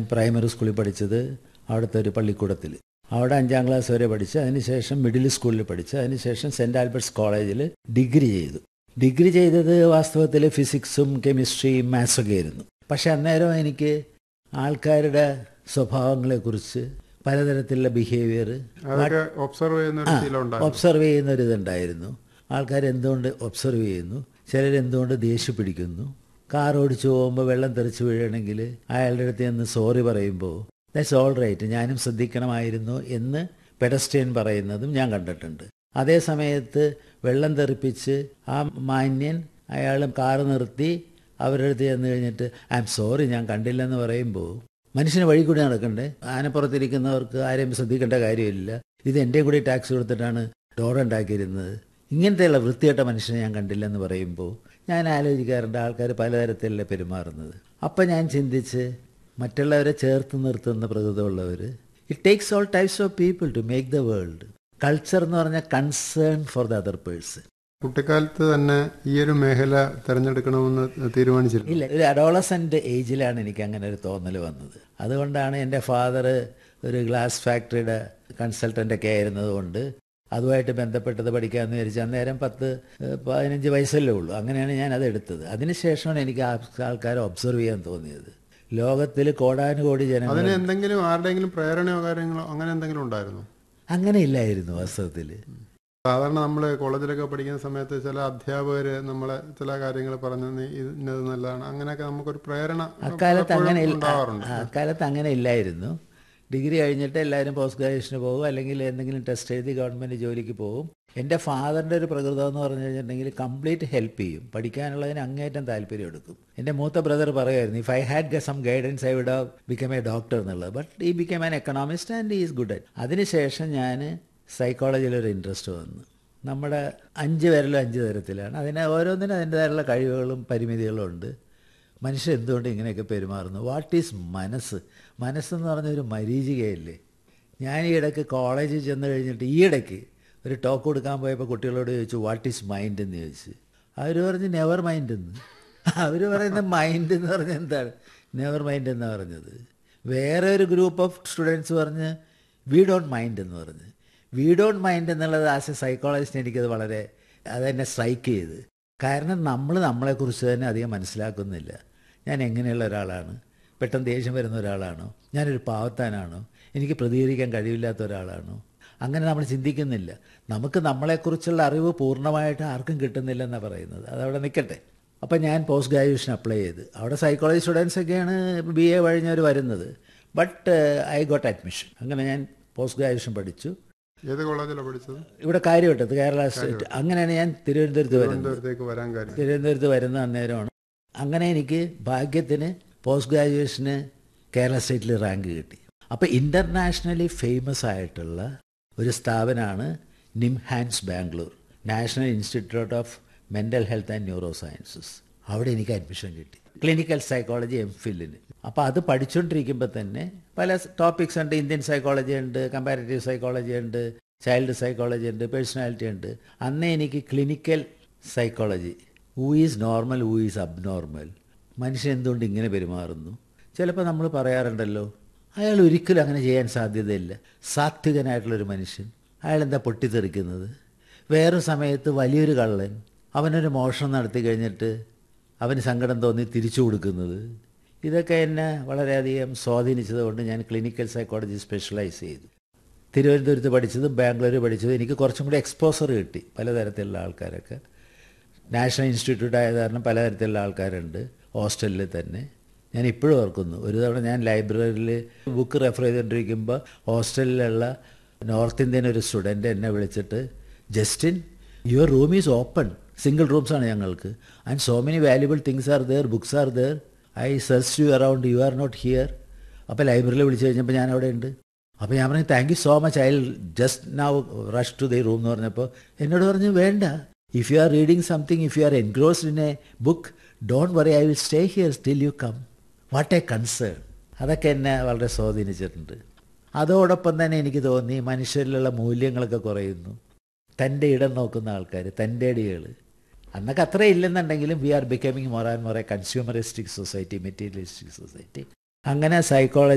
primary സ്കൂളിൽ പഠിച്ചത് അവിടുത്തെ ഒരു പള്ളിക്കൂടത്തിൽ അവിടെ അഞ്ചാം ക്ലാസ് വരെ പഠിച്ച് അതിനുശേഷം മിഡിൽ സ്കൂളിൽ പഠിച്ച് അതിനുശേഷം സെൻറ് ആൽബർട്ട്സ് കോളേജിൽ ഡിഗ്രി ചെയ്തു ഡിഗ്രി ചെയ്തത് വാസ്തവത്തിൽ ഫിസിക്സും കെമിസ്ട്രിയും മാത്സൊക്കെ ആയിരുന്നു പക്ഷെ അന്നേരം എനിക്ക് ആൾക്കാരുടെ സ്വഭാവങ്ങളെക്കുറിച്ച് പലതരത്തിലുള്ള ബിഹേവിയർ അതൊക്കെ ഒബ്സർവ് ചെയ്യുന്ന ഒരു ശീലം ഉണ്ടായിരുന്നു ഒബ്സർവ് ചെയ്യുന്ന ഒരു ഇതുണ്ടായിരുന്നു ആൾക്കാർ എന്തുകൊണ്ട് ഒബ്സർവ് ചെയ്യുന്നു ചിലർ എന്തുകൊണ്ട് ദേഷ്യം പിടിക്കുന്നു കാർ ഓടിച്ചു പോകുമ്പോൾ വെള്ളം തെറിച്ച് വീഴണമെങ്കിൽ അയാളുടെ അടുത്ത് നിന്ന് സോറി പറയുമ്പോൾ ദാറ്റ്സ് ഓൾ റൈറ്റ് ഞാനും ശ്രദ്ധിക്കണമായിരുന്നു എന്ന് പെഡസ്ട്രിയൻ പറയുന്നതും ഞാൻ കണ്ടിട്ടുണ്ട് അതേ സമയത്ത് വെള്ളം തെറിപ്പിച്ച് ആ മാന്യൻ അയാൾ കാറ് നിർത്തി അവരുടെ അടുത്ത് ചെന്ന് കഴിഞ്ഞിട്ട് ഐ എം സോറി ഞാൻ കണ്ടില്ലെന്ന് പറയുമ്പോൾ മനുഷ്യന് വഴി കൂടി നടക്കണ്ടേ ആനപ്പുറത്തിരിക്കുന്നവർക്ക് ആരെയും ശ്രദ്ധിക്കേണ്ട കാര്യമില്ല ഇത് എൻ്റെ കൂടി ടാക്സ് കൊടുത്തിട്ടാണ് ഡോർ ഉണ്ടാക്കിയിരുന്നത് ഇങ്ങനത്തെയുള്ള വൃത്തികെട്ട മനുഷ്യനെ ഞാൻ കണ്ടില്ലെന്ന് പറയുമ്പോൾ ഞാൻ ആലോചിക്കാറുണ്ട് ആൾക്കാർ പലതരത്തിലല്ലേ പെരുമാറുന്നത് അപ്പം ഞാൻ ചിന്തിച്ച് മറ്റുള്ളവരെ ചേർത്ത് നിർത്തുന്ന പ്രകൃതമുള്ളവർ it takes all types of people to make the world culture എന്ന് പറഞ്ഞാൽ concern for the other person കുട്ടിക്കാലത്ത് തന്നെ ഈ ഒരു മേഖല തിരഞ്ഞെടുക്കണമെന്ന് തീരുമാനിച്ചിരുന്നു ഇല്ല ഒരു അഡോളസെൻ്റ് ഏജിലാണ് എനിക്ക് അങ്ങനെ ഒരു തോന്നൽ വന്നത് അതുകൊണ്ടാണ് എൻ്റെ ഫാദർ ഒരു ഗ്ലാസ് ഫാക്ടറിയുടെ കൺസൾട്ടൻ്റ് ഒക്കെ ആയിരുന്നത് കൊണ്ട് അതുമായിട്ട് ബന്ധപ്പെട്ടത് പഠിക്കാമെന്ന് വിചാരിച്ചു അന്നേരം പത്ത് ഏഹ്, പതിനഞ്ച് വയസ്സല്ലേ ഉള്ളൂ അങ്ങനെയാണ് ഞാൻ അത് എടുത്തത് അതിനുശേഷമാണ് എനിക്ക് ആ ആൾക്കാരെ ഒബ്സർവ് ചെയ്യാൻ തോന്നിയത് ലോകത്തിൽ കോടാനുകോടി ജനങ്ങൾ അതിന് എന്തെങ്കിലും ആരുടെയെങ്കിലും പ്രേരണയോ കാര്യങ്ങളോ അങ്ങനെ എന്തെങ്കിലും ഉണ്ടായിരുന്നു അങ്ങനെ ഇല്ലായിരുന്നു വാസ്തവത്തിൽ സാധാരണ നമ്മൾ കോളേജിലൊക്കെ പഠിക്കുന്ന സമയത്ത് ചില അധ്യാപകർ നമ്മളെ ചില കാര്യങ്ങൾ പറഞ്ഞു നീ ഇത് ഇന്നത് നല്ലതാണ് അങ്ങനെയൊക്കെ നമുക്കൊരു പ്രേരണ അക്കാലത്ത് പലപ്പോഴും അങ്ങനെ ഇല്ല ഉണ്ടാവാറുണ്ട് ആ, അക്കാലത്ത് അങ്ങനെ ഇല്ലായിരുന്നു ഡിഗ്രി കഴിഞ്ഞിട്ട് എല്ലാവരും പോസ്റ്റ് ഗ്രാജുവേഷന് പോകും അല്ലെങ്കിൽ എന്തെങ്കിലും ടെസ്റ്റ് എഴുതി ഗവൺമെൻറ് ജോലിക്ക് പോകും എൻ്റെ ഫാദറിൻ്റെ ഒരു പ്രകൃതം എന്ന് പറഞ്ഞു കഴിഞ്ഞിട്ടുണ്ടെങ്കിൽ കംപ്ലീറ്റ് ഹെൽപ്പ് ചെയ്യും പഠിക്കാനുള്ളതിന് അങ്ങേറ്റം താല്പര്യം എടുക്കും എൻ്റെ മൂത്ത ബ്രദർ പറയുമായിരുന്നു if I had some guidance I would become a doctor എന്നുള്ളത് but I become an economist and is good at അതിനുശേഷം ഞാൻ സൈക്കോളജിയിൽ ഒരു ഇൻട്രസ്റ്റ് വന്നു നമ്മുടെ അഞ്ച് പേരിലും അഞ്ച് തരത്തിലാണ് അതിന് ഓരോന്നിനും അതിൻ്റെതായുള്ള കഴിവുകളും പരിമിതികളും ഉണ്ട് മനുഷ്യൻ എന്തുകൊണ്ട് ഇങ്ങനെയൊക്കെ പെരുമാറുന്നു വാട്ട് ഈസ് മനസ്സ് മനസ്സെന്ന് പറഞ്ഞ ഒരു മരീചികയല്ലേ ഞാൻ ഈ ഇടയ്ക്ക് കോളേജിൽ ചെന്ന് കഴിഞ്ഞിട്ട് ഈ ഇടയ്ക്ക് ഒരു ടോക്ക് കൊടുക്കാൻ പോയപ്പോൾ കുട്ടികളോട് ചോദിച്ചു വാട്ട് ഈസ് മൈൻഡ് എന്ന് ചോദിച്ചു അവർ പറഞ്ഞ് നെവർ മൈൻഡ് എന്ന് അവർ പറയുന്ന മൈൻഡ് എന്ന് പറഞ്ഞാൽ എന്താണ് നെവർ മൈൻഡ് എന്നാണ് പറഞ്ഞത് വേറെ ഒരു ഗ്രൂപ്പ് ഓഫ് സ്റ്റുഡൻസ് പറഞ്ഞ് വി ഡോണ്ട് മൈൻഡ് എന്ന് പറഞ്ഞ് വി ഡോണ്ട് മൈൻഡ് എന്നുള്ളത് ആസ് എ സൈക്കോളജിസ്റ്റ് എനിക്കത് വളരെ അതെന്നെ സ്ട്രൈക്ക് ചെയ്ത് കാരണം നമ്മൾ നമ്മളെക്കുറിച്ച് തന്നെ അധികം മനസ്സിലാക്കുന്നില്ല ഞാൻ എങ്ങനെയുള്ള ഒരാളാണ് പെട്ടെന്ന് ദേഷ്യം വരുന്ന ഒരാളാണോ ഞാനൊരു പാവത്താനാണോ എനിക്ക് പ്രതികരിക്കാൻ കഴിവില്ലാത്ത ഒരാളാണോ അങ്ങനെ നമ്മൾ ചിന്തിക്കുന്നില്ല നമുക്ക് നമ്മളെക്കുറിച്ചുള്ള അറിവ് പൂർണ്ണമായിട്ട് ആർക്കും കിട്ടുന്നില്ലെന്നാണ് പറയുന്നത് അതവിടെ നിൽക്കട്ടെ അപ്പം ഞാൻ പോസ്റ്റ് ഗ്രാജുവേഷൻ അപ്ലൈ ചെയ്ത് അവിടെ സൈക്കോളജി സ്റ്റുഡൻസ് ഒക്കെയാണ് ബി എ കഴിഞ്ഞവർ വരുന്നത് ബട്ട് ഐ ഗോട്ട് അഡ്മിഷൻ അങ്ങനെ ഞാൻ പോസ്റ്റ് ഗ്രാജുവേഷൻ പഠിച്ചു ഏത് കോളേജിലാണ് പഠിച്ചത് ഇവിടെ കാര്യവട്ടത്ത് കേരള സ്റ്റേറ്റ് അങ്ങനെയാണ് ഞാൻ തിരുവനന്തപുരത്ത് വരുന്നത് തിരുവനന്തപുരത്തേക്ക് വരാൻ കാര്യം തിരുവനന്തപുരത്ത് വരുന്ന അന്നേരമാണ് അങ്ങനെ എനിക്ക് ഭാഗ്യത്തിന് പോസ്റ്റ് ഗ്രാജുവേഷന് കേരള സ്റ്റേറ്റിൽ റാങ്ക് കിട്ടി അപ്പോൾ ഇൻ്റർനാഷണലി ഫേമസ് ആയിട്ടുള്ള ഒരു സ്ഥാപനമാണ് NIMHANS Bangalore national institute of mental health and neurosciences അവിടെ എനിക്ക് അഡ്മിഷൻ കിട്ടി ക്ലിനിക്കൽ സൈക്കോളജി എം ഫില്ലിന് അപ്പോൾ അത് പഠിച്ചുകൊണ്ടിരിക്കുമ്പോൾ തന്നെ പല ടോപ്പിക്സ് ഉണ്ട് ഇന്ത്യൻ സൈക്കോളജി ഉണ്ട് കമ്പാരിറ്റീവ് സൈക്കോളജി ഉണ്ട് ചൈൽഡ് സൈക്കോളജി ഉണ്ട് പേഴ്സണാലിറ്റി ഉണ്ട് അന്നേ എനിക്ക് clinical psychology who is normal who is abnormal മനുഷ്യൻ എന്തുകൊണ്ട് ഇങ്ങനെ പെരുമാറുന്നു ചിലപ്പോൾ നമ്മൾ പറയാറുണ്ടല്ലോ അയാൾ ഒരിക്കലും അങ്ങനെ ചെയ്യാൻ സാധ്യതയില്ല സാത്വികനായിട്ടുള്ളൊരു മനുഷ്യൻ അയാൾ എന്താ പൊട്ടിത്തെറിക്കുന്നത് വേറൊരു സമയത്ത് വലിയൊരു കള്ളൻ അവനൊരു മോഷണം നടത്തി കഴിഞ്ഞിട്ട് അവന് സങ്കടം തോന്നി തിരിച്ചു കൊടുക്കുന്നത് ഇതൊക്കെ എന്നെ വളരെയധികം സ്വാധീനിച്ചതുകൊണ്ട് ഞാൻ ക്ലിനിക്കൽ സൈക്കോളജി സ്പെഷ്യലൈസ് ചെയ്തു തിരുവനന്തപുരത്ത് പഠിച്ചതും ബാംഗ്ലൂർ പഠിച്ചതും എനിക്ക് കുറച്ചും കൂടി എക്സ്പോസർ കിട്ടി പലതരത്തിലുള്ള ആൾക്കാരൊക്കെ നാഷണൽ ഇൻസ്റ്റിറ്റ്യൂട്ട് ആയ കാരണം പലതരത്തിലുള്ള ആൾക്കാരുണ്ട് ഹോസ്റ്റലിൽ തന്നെ ഞാൻ ഇപ്പോഴും ഓർക്കുന്നു ഒരു തവണ ഞാൻ ലൈബ്രറിയിൽ ബുക്ക് റെഫർ ചെയ്തുകൊണ്ടിരിക്കുമ്പോൾ ഹോസ്റ്റലിലുള്ള നോർത്ത് ഇന്ത്യൻ ഒരു സ്റ്റുഡൻറ്റ് എന്നെ വിളിച്ചിട്ട് just in your room is open single റൂംസാണ് ഞങ്ങൾക്ക് and so many valuable things are there books are there I search you around you are not here അപ്പോൾ ലൈബ്രറിയിൽ വിളിച്ചു കഴിഞ്ഞപ്പോൾ ഞാൻ അവിടെ ഉണ്ട് അപ്പോൾ ഞാൻ പറഞ്ഞു thank you so much I just now rush to the room എന്ന് പറഞ്ഞപ്പോൾ എന്നോട് പറഞ്ഞു വേണ്ട if you are reading something if you are engrossed in a book don't worry I will stay here still you come what a concern അതൊക്കെ എന്നെ വളരെ സ്വാധീനിച്ചിട്ടുണ്ട് അതോടൊപ്പം തന്നെ എനിക്ക് തോന്നി മനുഷ്യരിലുള്ള മൂല്യങ്ങളൊക്കെ കുറയുന്നു തൻ്റെ ഇടം നോക്കുന്ന ആൾക്കാർ തൻ്റെ അടികൾ അന്നൊക്കെ അത്ര ഇല്ലെന്നുണ്ടെങ്കിലും we are becoming more and more a consumeristic society materialistic society അങ്ങനെ സൈക്കോളജി